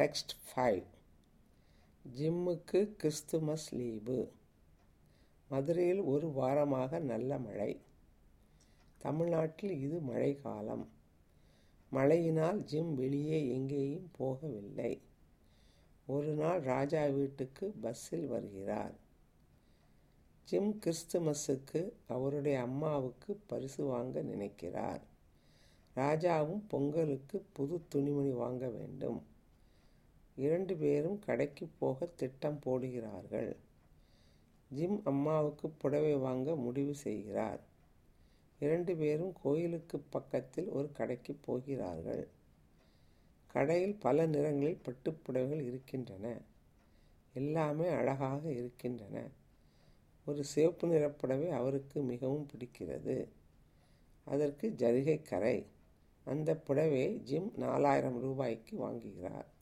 text five ஜிம்முக்கு Christmas leave மதுரையில் ஒரு வாரமாக நல்ல மழை தமிழ்நாட்டில் இது மழைக்காலம் மழையினால் ஜிம் வெளியே எங்கேயும் போகவில்லை ஒரு நாள் ராஜா வீட்டுக்கு பஸ்ஸில் வருகிறார் ஜிம் கிறிஸ்துமஸுக்கு அவருடைய அம்மாவுக்கு பரிசு வாங்க நினைக்கிறார் ராஜாவும் பொங்கலுக்கு புது துணிமணி வாங்க வேண்டும் இரண்டு பேரும் கடைக்கு போக திட்டம் போடுகிறார்கள் ஜிம் அம்மாவுக்கு புடவை வாங்க முடிவு செய்கிறார் இரண்டு பேரும் கோயிலுக்கு பக்கத்தில் ஒரு கடைக்கு போகிறார்கள் கடையில் பல நிறங்களில் பட்டுப்புடவைகள் இருக்கின்றன எல்லாமே அழகாக இருக்கின்றன ஒரு சிவப்பு நிறப்புடவை அவருக்கு மிகவும் பிடிக்கிறது அதற்கு ஜரிகை கரை அந்த புடவையை ஜிம் நாலாயிரம் ரூபாய்க்கு வாங்குகிறார்